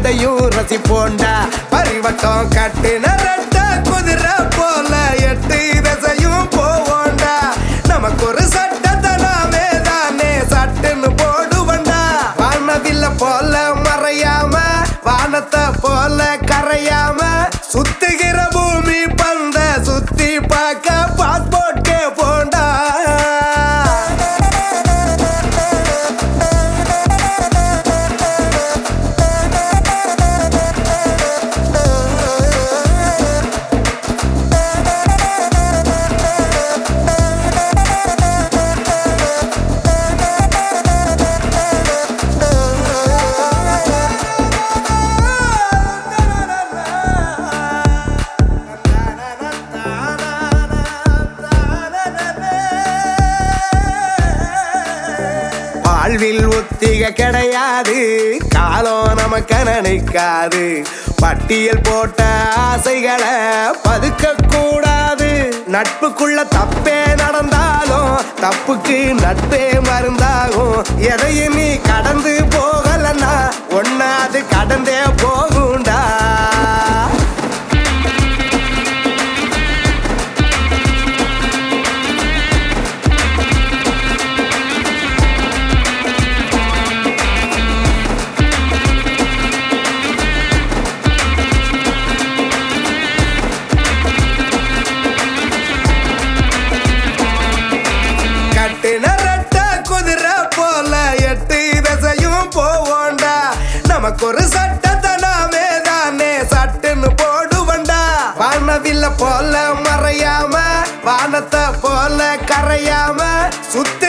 அதையும் ரசிப்போண்டா பரிவட்டம் கட்டின ரெட்ட குதிரை போல எட்டு திசையும் போவோண்டா நமக்கு ஒரு சட்டத்தை நாமே தானே சட்டுன்னு போடுவண்டா வானவில்ல போல மறையாம வானத்தை போல கரையாம சுத்துகிற பூமி பந்த சுத்தி பார்க்க பாஸ்போர்ட் போண்டா வாழ்வில் ஒத்திக கிடையாது காலம் நமக்கு நினைக்காது பட்டியல் போட்ட ஆசைகளை பதுக்க கூடாது நட்புக்குள்ள தப்பே நடந்தாலும் தப்புக்கு நட்பே மருந்தாகும் எதையும் நீ கடந்து போகலன்னா ஒன்னா அது கடந்தே போகும்டா கட்டின ரெட்ட குதிரை போல எட்டு திசையும் போவோண்டா நமக்கு ஒரு சட்டத்தை நாமே தானே சட்டுன்னு போடுவண்டா வானவில்ல போல மறையாம வானத்தை போல கரையாம சுத்தி